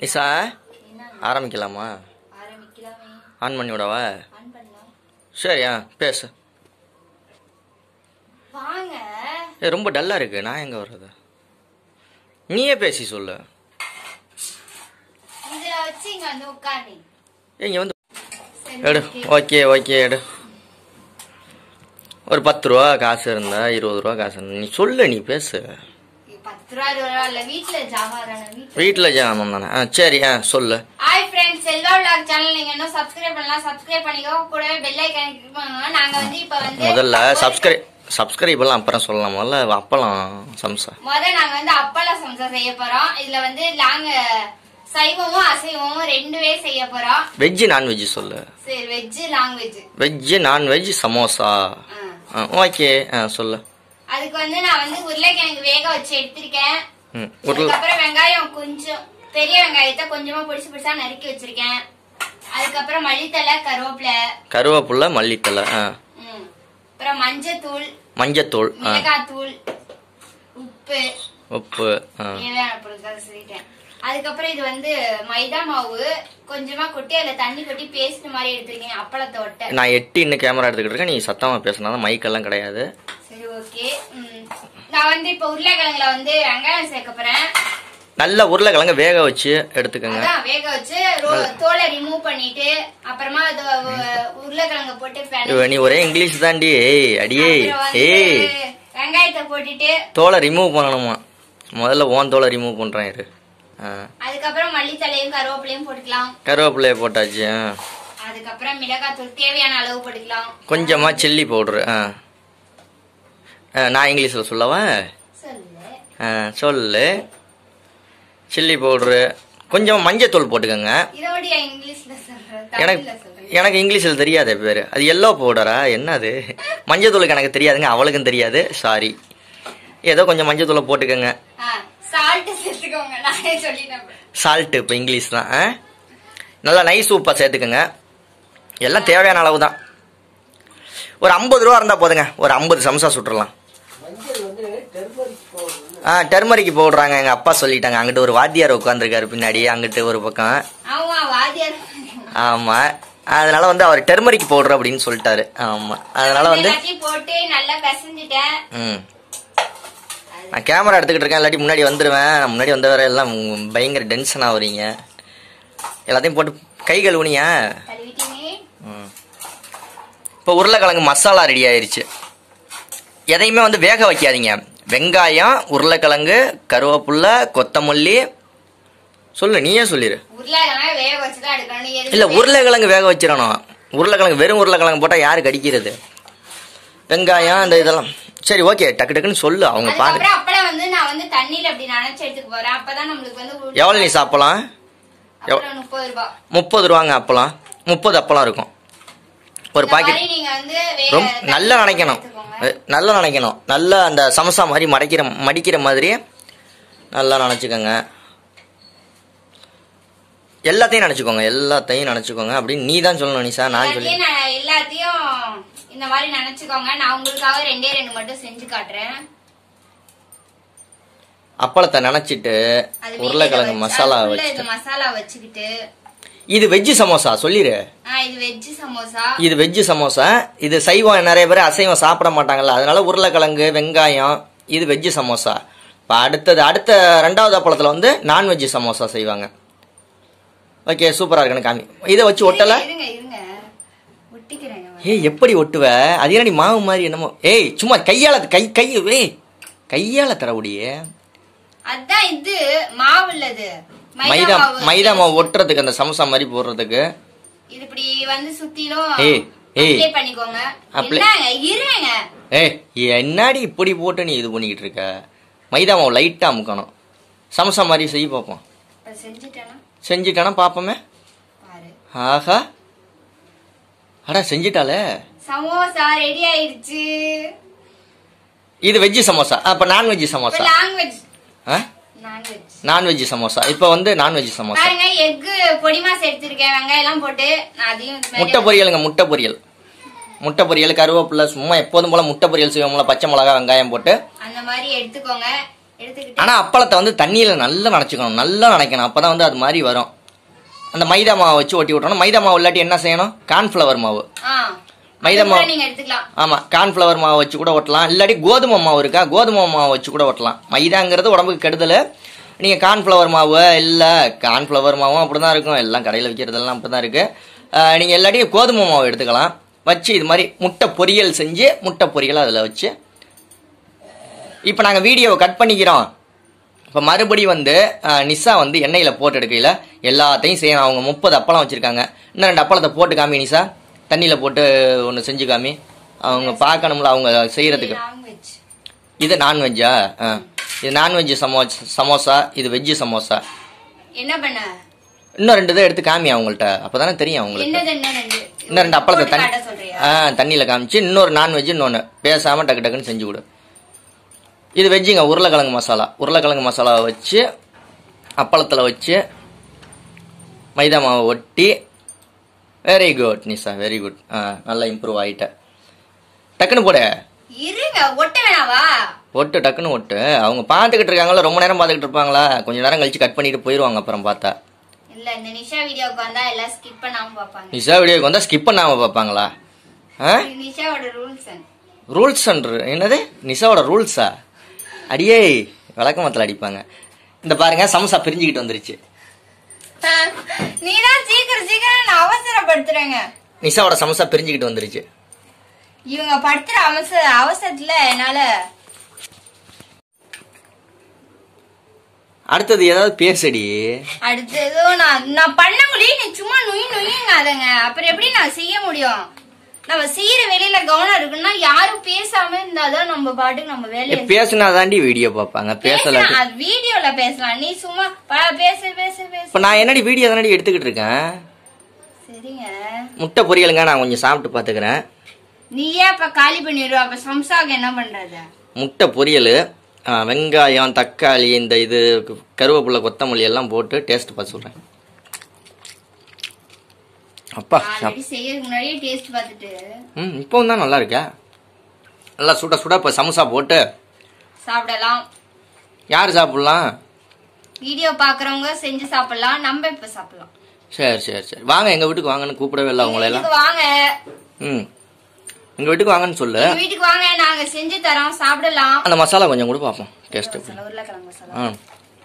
நிசா என்னங்க ஆரம்பிக்கலாமா ஆரம்பிக்கலாமே ஆன் பண்ணி விடவா ஆன் பண்ணலாம் சரி ஆ பேசு வாங்க ஏ ரொம்ப டல்லாக இருக்கு நான் எங்கே வர்றது நீயே பேசி சொல்லு இதுல வச்சு இங்க வந்து உட்காரு ஏ இங்கே வந்து சரி எடு okay. ஓகே ஓகே எடு ஒரு பத்து ரூபா காசு இருந்தா இருபது ரூபா காசு இருந்தா நீ சொல்லு நீ பேசு பத்து ரூபா இருபது ரூபா இல்ல வீட்டுல ஜாமா தானே வீட்டுல வீட்டில் ஜாமம் தானே ஆ சரி ஆ சொல்லு hi friends Selva vlog channel நீங்க இன்னும் சப்ஸ்கிரைப் பண்ணலாம் சப்ஸ்கிரைப் பண்ணிக்கோ கூடவே பெல் ஐக்கான் கிளிக் பண்ணுங்க நாங்க வந்து இப்ப வந்து முதல்ல சப்ஸ்கிரைப் சப்ஸ்கிரைப் எல்லாம் அப்புறம் சொல்லலாம் முதல்ல அப்பளம் சம்சா முத நாங்க வந்து அப்பள சம்சா செய்ய போறோம் இதுல வந்து நாங்க சைவமும் அசைவமும் ரெண்டுவே செய்ய போறோம் வெஜ்ஜு நான்வெஜ் சொல்லு சரி veg language veg non veg samosa ஆ ஓகே ஆ சொல்லு அதுக்கு வந்து நான் வந்து உருளைக்கிழங்கு வேக வச்சு எடுத்திருக்கேன் ம் உருளை அதுக்கப்புறம் வெங்காயம் கொஞ்சம் பெரிய வெங்காயத்தை கொஞ்சமா பொடிசு பொடிசா நறுக்கி வச்சிருக்கேன் அதுக்கப்புறம் மல்லித்தலை கருவேப்பிலை கருவேப்புள்ள மல்லித்தலை ஆ ம். அப்புறம் மஞ்சத்தூள் மஞ்சத்தூள் ஆ மிளகாத்தூள் உப்பு உப்பு ஆ தேவையான பொருட்கள் சொல்லிட்டேன் அதுக்கப்புறம் இது வந்து மைதா மாவு கொஞ்சமா கொட்டி அதுல தண்ணி கொட்டி பேஸ்ட் மாதிரி எடுத்திருக்கேன் அப்பளத்தை ஒட்ட நான் எட்டு இன்னும் கேமரா எடுத்துக்கிட்டு இருக்கேன் நீ சத்தமா பேசினா தான் மைக்கெல்லாம் கிடையாது சரி ஓகே நான் வந்து இப்ப உருளைக்கிழங்குல வந்து வெங்காயம் சேர்க்க போறேன் நல்ல உருளைக்கிழங்க வேக வச்சு எடுத்துக்கோங்க அதான் வேக வச்சு ரோ- தோலை ரிமூவ் பண்ணிட்டு அப்புறமா அது உ- உருளைக்கிழங்க போட்டு பெனஞ்சு- இவ நீ ஒரே இங்கிலீஷ் தாண்டி ஏய் அடியே அப்புறம் வந்து ஏய் வெங்காயத்தை போட்டுட்டு தோலை ரிமூவ் பண்ணணுமா முதல்ல ஓன் தோலை ரிமூவ் பண்றேன் இரு ஆ அதுக்கப்புறம் மல்லித்தலையும் கருவேப்பிலையும் போட்டுக்கலாம் கருவேப்பிலையை போட்டாச்சு ஆ அதுக்கப்புறம் மிளகாத்தூள் தேவையான அளவு போட்டுக்கலாம் கொஞ்சமா சில்லி பவுட்ரு ஆ ஆ, நான் இங்கிலீஷில் சொல்லவா சொல்லு ஆ, சொல்லு சில்லி பவுட்ரு கொஞ்சம் மஞ்சத்தூள் போட்டுக்கோங்க இதோடைய இங்கிலீஷ்ல சொல்றேன் எனக்கு தமிழ்ல சொல்றேன் எனக்கு இங்கிலீஷில் தெரியாதே பேர் அது எல்லோ பவுடரா என்னது மஞ்சத்தூளுக்கு எனக்கு தெரியாதுங்க அவளுக்கும் தெரியாது சாரி ஏதோ கொஞ்சம் மஞ்சத்தூளை போட்டுக்கோங்க சால்ட் சேர்த்துக்கோங்க நானே சொல்லிட்டேன் சால்ட்டு இப்போ இங்கிலீஷ் தான் ஆ? நல்லா நைஸ் உப்பாக சேர்த்துக்கோங்க எல்லாம் தேவையான அளவு தான் ஒரு ஐம்பது ரூபா இருந்தால் போதுங்க ஒரு ஐம்பது சம்சா சுட்டுறலாம் ஆ டெர்மரிக்கு போடுறாங்க எங்கள் அப்பா சொல்லிட்டாங்க அங்கிட்டு ஒரு வாத்தியார் உட்காந்துருக்காரு பின்னாடி அங்கிட்டு ஒரு பக்கம் ஆமா வாத்தியார் ஆமாம் அதனால வந்து அவர் டெர்மரிக் பவுடர் அப்படின்னு சொல்லிட்டாரு ஆமாம் அதனால வந்து எல்லாத்தையும் போட்டு நல்லா பிசைஞ்சிட்டேன் ம் நான் கேமரா எடுத்துக்கிட்டு இருக்கேன் இல்லாட்டி முன்னாடி வந்துடுவேன் நான் முன்னாடி வந்த வர எல்லாம் பயங்கர டென்ஷன் ஆகுறீங்க எல்லாத்தையும் போட்டு கை கழுவுனியா கழுவிட்டீங்க ம் இப்போ உருளைக்கிழங்கு மசாலா ரெடி ஆயிருச்சு எதையுமே வந்து வேக வைக்காதீங்க வெங்காயம் உருளைக்கிழங்கு கருவேப்புல்ல கொத்தமல்லி சொல்லு நீயே சொல்லிடு உருளைக்கிழங்கு வேக வச்சுதான் எடுக்கணும் நீ எதுவுமே இல்லை உருளைக்கிழங்கு வேக வச்சிடணும் உருளைக்கிழங்கு வெறும் உருளைக்கிழங்கு போட்டால் யாரு கடிக்கிறது வெங்காயம் இந்த இதெல்லாம் சரி ஓகே டக்கு டக்குன்னு சொல்லு அவங்க பாருங்க அதுக்கப்புறம் அப்பளம் வந்து நான் வந்து தண்ணியில அப்படி நனைச்சு எடுத்துக்க போறேன் அப்பதான் நம்மளுக்கு வந்து உரு- எவ்வளோ நீ சாப்பிடலாம் அப்புறம் முப்பது ரூபாய் முப்பது ரூபாங்க அப்பளம் முப்பது அப்பளம் இருக்கும் ஒரு இந்த பாக்கெட் மாதிரி நீங்க வந்து வே- ரொம்ப தண்ணி நல்லா நினைக்கணும் எடுத்துக்கோங்க. அஹ், நல்லா நினைக்கணும் நல்லா அந்த சமோசா மாதிரி மடிக்கிற மடிக்கிற மாதிரி நல்லா நினச்சிக்கோங்க எல்லாத்தையும் நினச்சிக்கோங்க எல்லாத்தையும் நினச்சிக்கோங்க அப்படின்னு நீ தான் சொல்லணும் நிஷா நான் சொல்லி எல்லாத்தையும் நான் எல்லாத்தையும் இந்த மாதிரி நினைச்சுக்கோங்க நான் உங்களுக்காக ரெண்டே ரெண்டு மட்டும் செஞ்சு காட்டுறேன் அப்பளத்தை நினச்சிட்டு அது உருளைக்கிழங்கு வீட்டுல மசாலா வச்சு- அதுக்குள்ள வச்சுட்டு இது மசாலா வச்சுக்கிட்டு இது வெஜ்ஜு சமோசா சொல்லிடு ஆ, இது வெஜ் சமோசா இது வெஜ்ஜு சமோசா இது சைவம் நிறைய பேர் அசைவம் சாப்பிட மாட்டாங்கல்ல அதனால உருளைக்கிழங்கு வெங்காயம் இது வெஜ்ஜு சமோசா இப்போ அடுத்தது அடுத்த ரெண்டாவது அப்பளத்தில் வந்து நான்வெஜ்ஜு சமோசா செய்வாங்க ஓகே சூப்பராக இருக்குன்னு காமி இதை வச்சு ஒட்டலை இருங்க இருங்க ஒட்டிக்கிறேங்க ஏய் எப்படி ஒட்டுவ அது என்ன நீ மாவு மாதிரி என்னமோ ஏய் சும்மா கையால கை கை ஏய் கையால தரவுடியே அதான் இது மாவு இல்லது மைதா மாவு மைதா மாவு ஒட்டுறதுக்கு அந்த சமோசா மாதிரி போடுறதுக்கு இது இப்படி வந்து சுத்திலும் ஏய், ஏய். அப்ளை பண்ணிக்கோங்க Apply- என்னங்க இருங்க ஏய் என்னாடி இப்படி போட்டு நீ இது பண்ணிக்கிட்டு இருக்க மைதா மாவு லைட்டாக அமுக்கணும் சமோசா மாதிரி செய்ய பார்ப்போம் இப்ப செஞ்சுட்டேனா செஞ்சுட்டானா பார்ப்போமே பாரு ஆஹா அடா செஞ்சிட்டாலே சமோசா ரெடி ஆயிடுச்சு இது வெஜ்ஜு சமோசா அப்போ நான்வெஜ் இப்ப சமோசா லாங்குவேஜ் ஆ நான்வெஜ் நான்வெஜ் சமோசா இப்போ வந்து நான்வெஜ் சமோசா பாருங்க எக் பொடி மாசு எடுத்திருக்கேன் வெங்காயம் எல்லாம் போட்டு நான் அதையும் இது மேல- முட்டை பொரியலுங்க முட்டை பொரியல் முட்டை பொரியல் கருவேப்பிலை சும்மா எப்போதும் போல முட்டை பொரியல் செய்வோம்ல பச்சை மிளகா வெங்காயம் போட்டு அந்த மாதிரி எடுத்துக்கோங்க எடுத்துக்கிட்டு ஆனா அப்பளத்தை வந்து தண்ணியில நல்லா நனைச்சுக்கணும் நல்லா நனைக்கணும் அப்பதான் வந்து அது மாதிரி வரும் அந்த மைதா மாவை வச்சு ஒட்டி விட்டணும் மைதா மாவு இல்லாட்டி என்ன செய்யணும் கார்ன்ஃபிளவர் மாவு ஆ மைதா அது கூட மாவு. நீங்க எடுத்துக்கலாம் ஆமா கார்ன்ஃபிளவர் மாவு வச்சு கூட ஒட்டலாம் இல்லாட்டி கோதுமை மாவு இருக்கா கோதுமை மாவு வச்சு கூட ஒட்டலாம் மைதாங்கிறது உடம்புக்கு கெடுதல் நீங்க கார்ன்ஃபிளவர் மாவு இல்ல கார்ன்ஃபிளவர் மாவும் அப்படிதான் இருக்கும் எல்லாம் கடையில் விற்கிறதெல்லாம் அப்படிதான் இருக்கு அஹ், நீங்க இல்லாட்டி கோதுமை மாவு எடுத்துக்கலாம் வச்சு இது மாதிரி முட்டை பொரியல் செஞ்சு முட்டை பொரியல் அதில் வச்சு இப்போ நாங்கள் வீடியோவை கட் பண்ணிக்கிறோம் இப்போ மறுபடி வந்து அஹ், நிஷா வந்து எண்ணெயில் போட்டு எடுக்கையில் எல்லாத்தையும் செய்யணும் அவங்க முப்பது அப்பளம் வச்சுருக்காங்க இன்னும் ரெண்டு அப்பளத்தை போட்டு காமி நிஷா தண்ணியில் போட்டு ஒன்று செஞ்சு காமி அவங்க பார்க்கணும்ல அவங்க செய்கிறதுக்கு நான்வெஜ் இது நான்வெஜ்ஜா ஆ இது நான்வெஜ் சமோ சமோசா இது வெஜ்ஜு சமோசா என்ன பண்ண இன்னும் ரெண்டு இதை எடுத்து காமி அவங்கள்ட்ட அப்பதானே தெரியும் அவங்களுக்கு என்னது என்ன ரெண்டு இன்னும் ரெண்டு அப்பளத்தை போட்டு தண்ணி காட்ட சொல்றியா ஆ தண்ணியில் காமிச்சு இன்னொரு நான்வெஜ் இன்னொன்று பேசாமல் டக்கு டக்குன்னு செஞ்சு கொடு இது வெஜ்ஜுங்க உருளைக்கிழங்கு மசாலா உருளைக்கிழங்கு மசாலாவை வச்சு அப்பளத்தில் வச்சு மைதா மாவை ஒட்டி very good Nisha very good ஆ நல்லா இம்ப்ரூவ் ஆகிட்ட டக்குன்னு போடு இருங்க ஒட்ட வேணாவா ஒட்டு டக்குன்னு ஒட்டு அவங்க பார்த்துக்கிட்டு இருக்காங்களா ரொம்ப நேரம் பார்த்துக்கிட்டு இருப்பாங்களா கொஞ்ச நேரம் கழிச்சு கட் பண்ணிட்டு போயிடுவாங்க அப்புறம் பார்த்தா இல்ல இந்த நிஷா வீடியோக்கு வந்தா எல்லாம் ஸ்கிப் பண்ணாம பாப்பாங்க நிஷா வீடியோக்கு வந்தால் ஸ்கிப் பண்ணாமல் பார்ப்பாங்களா ஆ இது நிஷாவோட ரூல்ஸ் ரூல்ஸ் என்னது நிஷாவோட ரூல்ஸா அடியே விளக்கமத்தில் அடிப்பாங்க இந்த பாருங்க சமோசா பிரிஞ்சுக்கிட்டு வந்துருச்சு நீதான் சீக்கிரம் சீக்கிரம் நான் அவசரப்படுத்துறேங்க நிஷாவோட சமோசா பிரிஞ்சுக்கிட்டு வந்துருச்சு இவங்க படுத்துற அவசர அவசரத்துல என்னால அடுத்தது ஏதாவது பேசடி அடுத்து ஏதோ நான் நான் பண்ண முடியும் நீ சும்மா நுய் நுய்யுங்க அதங்க அப்புறம் எப்படி நான் செய்ய முடியும் நம்ம செய்யற வேலையில கவனம் இருக்குன்னா யாரும் பேசாம இருந்தாதான் நம்ம பாட்டுக்கு நம்ம வேலையை பேசினா தாண்டி வீடியோ பார்ப்பாங்க பேசல பேசலாம் அது வீடியோல பேசலாம் நீ சும்மா ப- பேசு பேசு பேசு இப்போ நான் என்னடி வீடியோ தானடி எடுத்துக்கிட்டு இருக்கேன் சரிங்க முட்டை பொரியலுங்க நான் கொஞ்சம் சாப்பிட்டு பார்த்துக்கிறேன் நீ ஏன் அப்ப காலி பண்ணிடுவ அப்ப சம்சாக்கு என்ன பண்றது முட்டை பொரியல் ஆ, வெங்காயம் தக்காளி இந்த இது கருவேப்பிலை கொத்தமல்லி எல்லாம் போட்டு டேஸ்ட் பார்த்து சொல்கிறேன் அப்பா ஆல்ரெடி செய்யறதுக்கு முன்னாடியே டேஸ்ட் பார்த்துட்டு ம் இப்போவும் தான் நல்லா இருக்கா நல்லா சுட சுட இப்போ சமோசா போட்டு சாப்பிடலாம் யார் சாப்பிட்லாம் வீடியோ பாக்குறவங்க செஞ்சு சாப்பிடலாம் நம்ம இப்ப சாப்பிடலாம் சரி சரி சரி வாங்க எங்கள் வீட்டுக்கு வாங்கன்னு கூப்பிடவே இல்லை உங்களை எல்லாம் வீட்டுக்கு வாங்க ம் எங்கள் வீட்டுக்கு வாங்கன்னு சொல்லு எங்க வீட்டுக்கு வாங்க நாங்க செஞ்சு தரோம் சாப்பிடலாம் அந்த மசாலா கொஞ்சம் கூட பார்ப்போம் டேஸ்ட் மசாலா, உருளைக்கிழங்கு மசாலா ஆ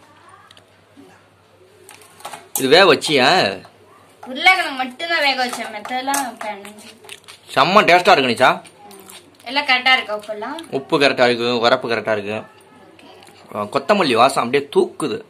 இது வேக வச்சியா உருளைக்கிழங்கு மட்டும்தான் வேக வச்சேன் மெத்தெல்லாம் பிணைஞ்சு. செம்ம டேஸ்ட்டாக இருக்கு நிச்சா எல்லாம் கரெக்டா இருக்கா உப்பெல்லாம் உப்பு கரெக்டாக இருக்கு உரப்பு கரெக்டாக இருக்கு ஓகே ஆ, கொத்தமல்லி வாசம் அப்படியே தூக்குது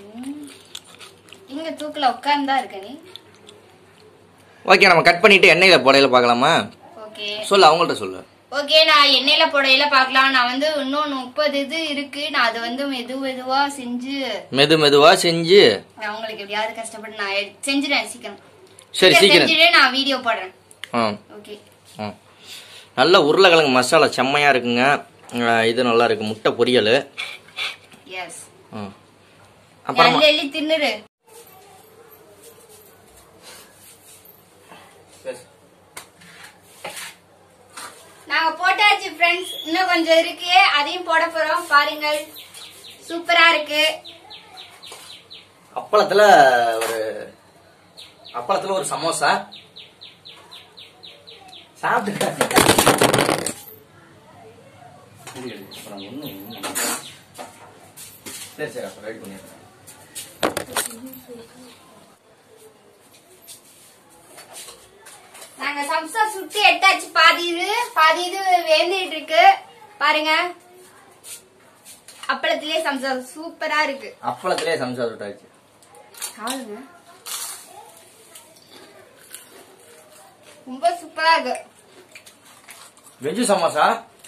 இங்க தூக்குல உட்கார்ந்தா இருக்க நீ ஓகே நம்ம கட் பண்ணிட்டு எண்ணெயில் போடையில பார்க்கலாமா ஓகே சொல்லு அவங்கள்ட்ட சொல்லு ஓகே நான் எண்ணெயில போடையில பார்க்கலாம் நான் வந்து இன்னும் முப்பது இது இருக்கு நான் அது வந்து மெது மெதுவா செஞ்சு மெது மெதுவா செஞ்சு நான் உங்களுக்கு எப்படியாவது கஷ்டப்பட்டு நான் எடு- செஞ்சுடுறேன் சீக்கிரம் சரி இதை சீக்கிரம் செஞ்சுட்டு நான் வீடியோ போடுறேன் ஆ ஓகே ஆ நல்ல உருளைக்கிழங்கு மசாலா செம்மையாக இருக்குங்க ஆ, இது நல்லா இருக்கு முட்டை பொரியல் எஸ் ஆ. அப்புறமா அள்ளி அள்ளி தின்னுரு நாங்க போட்டாச்சு ஃப்ரெண்ட்ஸ் இன்னும் கொஞ்சம் இருக்கு அதையும் போட போறோம் பாருங்கள் சூப்பரா இருக்கு அப்பளத்துல ஒரு அப்பளத்துல ஒரு சமோசா சாப்பிட்டு சரி சரி அப்ப ரெடி பண்ணிடுறேன் நாங்க சம்சா சுத்தி எடுத்தாச்சு பாதி இது பாதி இது வேந்துட்டு இருக்கு பாருங்க அப்பளத்திலே சம்சா சூப்பரா இருக்கு அப்பளத்திலே சமோசா சுட்டாச்சு சாப்பிடுங்க ரொம்ப சூப்பரா இருக்கு வெஜ்ஜு சமோசா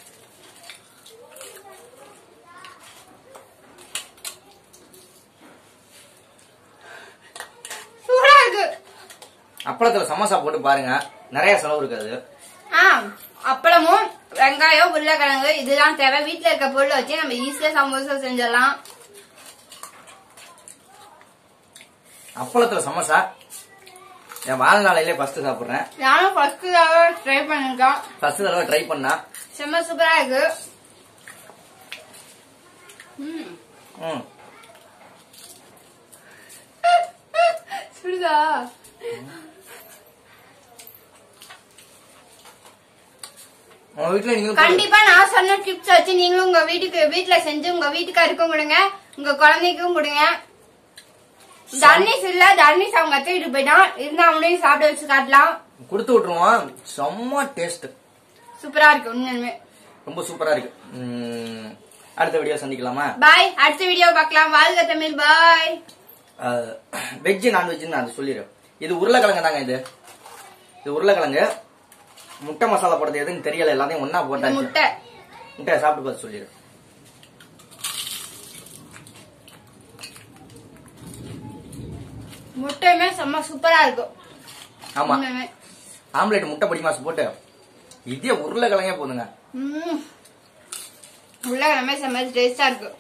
சூப்பரா இருக்கு அப்பளத்துல சமோசா போட்டு பாருங்க நிறைய செலவு இருக்காது ஆ அப்பளமும் வெங்காயம் உருளைக்கிழங்கு இதுதான் தேவை வீட்ல இருக்க பொருளை வச்சு நம்ம ஈஸியா சமோசா செஞ்சிடலாம் அப்பளத்துல சமோசா என் வாழ்நாளையிலே ஃபர்ஸ்ட் சாப்பிட்றேன் நானும் ஃபர்ஸ்ட் தடவை ட்ரை பண்ணிருக்கேன் ஃபர்ஸ்ட் தடவை ட்ரை பண்ணா செம்ம சூப்பரா இருக்கு ம் ம் சுடுதா உங்க வீட்டுல நீங்க கண்டிப்பா நான் சொன்ன டிப்ஸ் வச்சு நீங்களும் உங்க வீட்டுக்கு வீட்ல செஞ்சு உங்க வீட்டுக்காருக்கும் கொடுங்க உங்க குழந்தைக்கும் கொடுங்க தர்னிஸ் இல்ல தர்னிஸ் அவங்க அத்தை வீட்டுக்கு போயிட்டான் இருந்தா அவனையும் சாப்பிட வச்சு காட்டலாம் கொடுத்து விட்டுருவோம் செம்ம டேஸ்ட் சூப்பரா இருக்கு உண்மையுமே ரொம்ப சூப்பரா இருக்கு ம், அடுத்த வீடியோ சந்திக்கலாமா பாய் அடுத்த வீடியோ பார்க்கலாம் வாழ்க தமிழ் பாய் வெஜ் நான்வெஜ்னு நான் சொல்லிடுறேன் இது உருளைக்கிழங்கு தாங்க இது இது உருளைக்கிழங்கு முட்டை மசாலா போடுறது எதுன்னு தெரியல எல்லாத்தையும் ஒண்ணா போட்டாச்சு முட்டை முட்டை சாப்பிட்டு பார்த்து சொல்லிடுறேன் முட்டையுமே செம்ம சூப்பரா இருக்கும் ஆமா உண்மையுமே ஆம்லெட் முட்டை பொடி மாசு போட்டு இதே உருளைக்கிழங்கே போதுங்க ம் உருளைக்கிழமை செம்ம டேஸ்டா இருக்கு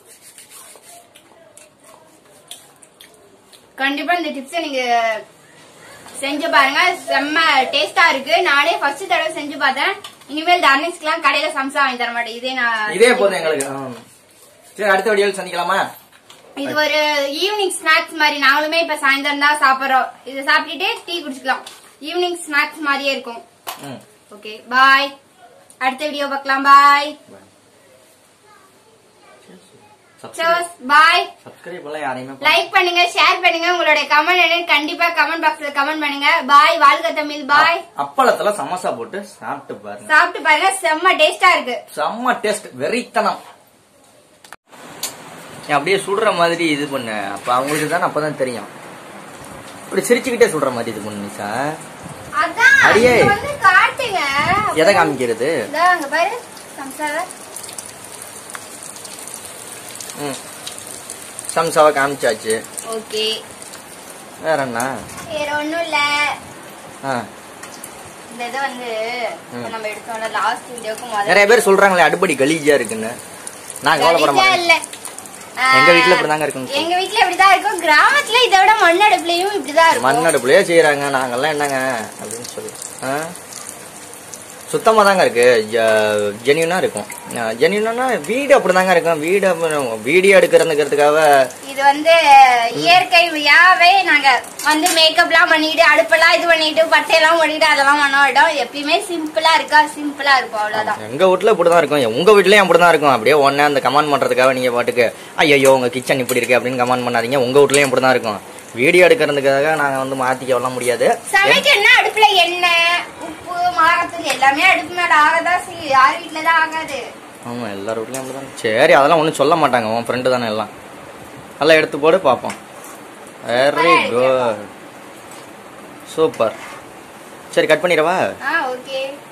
கண்டிப்பா இந்த டிப்ஸை நீங்க செஞ்சு பாருங்க செம்ம டேஸ்டா இருக்கு நானே ஃபர்ஸ்ட் தடவை செஞ்சு பார்த்தேன் இனிமேல் தர்னிஸ்க்குலாம் கடையில சம்சா வாங்கி தர மாட்டேன் இதே நான் இதே போதும் எங்களுக்கு ஆ. சரி அடுத்த வீடியோவில் சந்திக்கலாமா இது ஒரு ஈவினிங் ஸ்நாக்ஸ் மாதிரி நாங்களுமே இப்ப சாயந்தரம் தான் சாப்பிடுறோம் இதை சாப்பிட்டுட்டு டீ குடிச்சுக்கலாம் ஈவினிங் ஸ்நாக்ஸ் மாதிரியே இருக்கும் ம் ஓகே பாய் அடுத்த வீடியோ பார்க்கலாம் பாய் சோஸ் பாய் சப்ஸ்கிரைப் எல்லாம் யாரையுமே பண்ண- லைக் பண்ணுங்க ஷேர் பண்ணுங்க உங்களுடைய கமெண்ட் என்ன கண்டிப்பா கமெண்ட் பாக்ஸ்ல கமெண்ட் பண்ணுங்க பாய் வாழ்க தமிழ் பாய் அப்பளத்துல சமோசா போட்டு சாப்பிட்டு பாருங்க சாப்பிட்டு பாருங்க செம்ம டேஸ்டா இருக்கு செம்ம டேஸ்ட் வெறித்தனம் நீ அப்படியே சுடுற மாதிரி இது பண்ணு அப்ப அவங்களுக்கு தான் அப்பதான் தெரியும் இப்படி சிரிச்சுக்கிட்டே சுடுற மாதிரி இது பண்ணு நிஷா அதான் அடியே. இங்க வந்து காட்டுங்க எதை காமிக்கிறது இதோ அங்க பாரு சம்சார ம் சம்சாவை காமிச்சாச்சு ஓகே வேற என்ன வேற ஒண்ணும் இல்ல ஆ இந்த இதை வந்து இப்ப நம்ம எடுத்தோம்ல லாஸ்ட் வீடியோக்கு முதல்ல நிறைய பேர் சொல்றாங்களே அடுப்படி கலீஜா இருக்குன்னு நான் கவலைப்பட கலீஜா மாட்டேன் இல்ல ஆ, எங்க வீட்ல இப்படிதாங்க இருக்குன்னு எங்க வீட்ல இப்படிதான் இருக்கும் கிராமத்துல இதை விட மண் அடுப்புலயும் இப்படிதான் இருக்கும் மண் அடுப்புலயே செய்யறாங்க நாங்கெல்லாம் என்னங்க அப்படின்னு சொல்லி ஆ? சுத்தமா தாங்க இருக்கு ஜெனியூனா இருக்கும் ஜெனியூனா வீடு அப்படிதாங்க இருக்கும் வீடு அப்ப- வீடியோ எடுக்கிறதுங்கிறதுக்காக இது வந்து இயற்கையாவே நாங்க வந்து மேக்கப்லாம் பண்ணிட்டு அடுப்பெல்லாம் இது பண்ணிட்டு பட்டையெல்லாம் ஓடிட்டு அதெல்லாம் பண்ண மாட்டோம் எப்பயுமே சிம்பிளா இருக்கா சிம்பிளா இருக்கும் அவ்வளவுதான் எங்க வீட்ல இப்படிதான் இருக்கும் உங்க வீட்லயும் அப்படிதான் இருக்கும் அப்படியே ஒண்ணே அந்த கமெண்ட் பண்றதுக்காக நீங்க பாட்டுக்கு ஐயோ உங்க கிச்சன் இப்படி இருக்கு அப்படின்னு கமெண்ட் பண்ணாதீங்க உங்க வீட்லயும் இப்படிதான் இருக்கும் வீடியோ எடுக்கிறதுக்காக நாங்க வந்து மாத்திக்க முடியாது சமைக்கணும்னா அடுப்புல எண்ணெய் உப்பு மிளகாத்தூள் எல்லாமே அடுப்பு மேல ஆகதான் செய்யும் யார் வீட்டுலதான் ஆகாது ஆமா எல்லார் வீட்லயும் அப்படிதான் சரி அதெல்லாம் ஒண்ணும் சொல்ல மாட்டாங்க உன் ஃப்ரெண்டு தானே எல்லாம் நல்லா எடுத்து போடு பார்ப்போம் வெரி குட் சூப்பர் சரி கட் பண்ணிடவா ஆ ஓகே